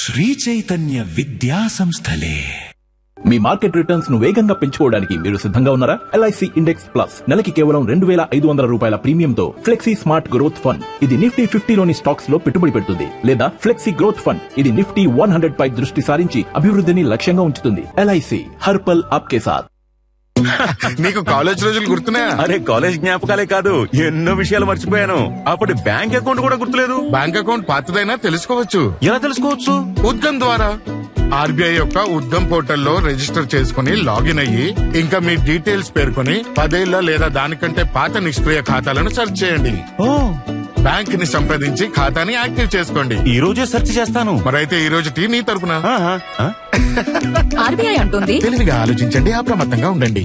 శ్రీ చైతన్య విద్యా సంస్థలే మీ market returns ను వేగంగా పెంచుకోవడానికి మీరు సిద్ధంగా ఉన్నారా ఎల్ఐసి ఇండెక్స్ ప్లస్ నెలకి కేవలం రెండు వేల ఐదు వందల రూపాయల ప్రీమియంతో ఫ్లెక్సీ స్మార్ట్ గ్రోత్ ఫండ్ ఇది నిఫ్టీ ఫిఫ్టీలోని స్టాక్స్ లో పెట్టుబడి పెడుతుంది లేదా ఫ్లెక్సీ గ్రోత్ ఫండ్ ఇది నిఫ్టీ వన్ హండ్రెడ్ పై దృష్టి సారించి అభివృద్ధిని లక్ష్యంగా ఉంచుతుంది ఎల్ఐసి హర్పల్ ఆప్కే సాత్ నీకు కాలేజ్ రోజులు గుర్తున్నాయా అరే కాలేజ్ జ్ఞాపకాలే కాదు ఎన్నో విషయాలు మర్చిపోయాను అప్పటి బ్యాంక్ అకౌంట్ కూడా గుర్తులేదు బ్యాంక్ అకౌంట్ పాతదైనా తెలుసుకోవచ్చు ఎలా తెలుసుకోవచ్చు ఉద్గమ్ ద్వారా ఆర్బీఐ యొక్క ఉద్గమ్ పోర్టల్లో రిజిస్టర్ చేసుకుని లాగిన్ అయ్యి ఇంకా మీ డీటెయిల్స్ పేర్కొని పదేళ్ల లేదా దానికంటే పాత నిష్క్రియ ఖాతాలను సెర్చ్ చేయండి ఓ బ్యాంక్ ని సంప్రదించి ఖాతాని యాక్టివ్ చేసుకోండి ఈ రోజే సెర్చ్ చేస్తాను మరైతే ఈ రోజు టీ నీ తరపున ఆహా, ఆ? ఆర్బీఐ అంటుంది తెలివిగా ఆలోచించండి అప్రమత్తంగా ఉండండి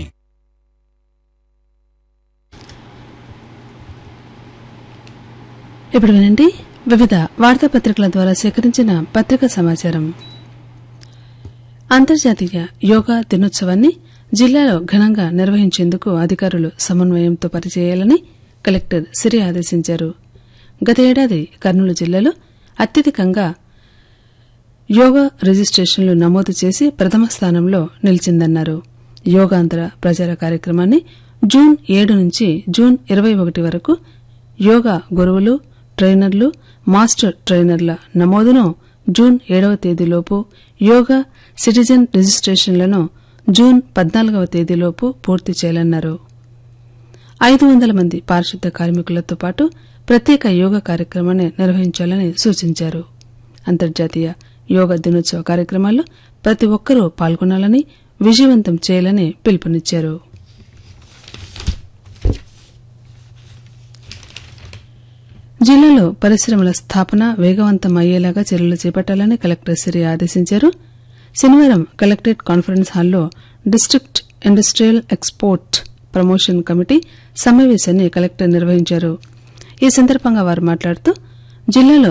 ఇప్పుడు వినండి వివిధ వార్తాపత్రికల ద్వారా సేకరించిన పత్రికా సమాచారం అంతర్జాతీయ యోగా దినోత్సవాన్ని జిల్లాలో ఘనంగా నిర్వహించేందుకు అధికారులు సమన్వయంతో పనిచేయాలని కలెక్టర్ సిరి ఆదేశించారు గత ఏడాది కర్నూలు జిల్లాలో అత్యధికంగా యోగా రిజిస్ట్రేషన్లు నమోదు చేసి ప్రథమ స్థానంలో నిలిచిందన్నారు యోగాంధ్ర ప్రచార కార్యక్రమాన్ని జూన్ ఏడు నుంచి జూన్ ఇరవై ఒకటి వరకు యోగా గురువులు ట్రైనర్లు మాస్టర్ ట్రైనర్ల నమోదును జూన్ ఏడవ తేదీలోపు యోగా సిటిజన్ రిజిస్ట్రేషన్లను జూన్ పద్నాలుగవ తేదీలోపు పూర్తి చేయాలన్నారు ఐదు వందల మంది పారిశుద్ధ్య కార్మికులతో పాటు ప్రత్యేక యోగా కార్యక్రమాన్ని నిర్వహించాలని సూచించారు అంతర్జాతీయ యోగా దినోత్సవ కార్యక్రమాల్లో ప్రతి ఒక్కరూ పాల్గొనాలని విజయవంతం చేయాలని పిలుపునిచ్చారు జిల్లాలో పరిశ్రమల స్థాపన వేగవంతం అయ్యేలాగా చర్యలు చేపట్టాలని కలెక్టర్ సిరి ఆదేశించారు శనివారం కలెక్టరేట్ కాన్ఫరెన్స్ హాల్లో district industrial export promotion committee సమావేశాన్ని కలెక్టర్ నిర్వహించారు ఈ సందర్భంగా వారు మాట్లాడుతూ జిల్లాలో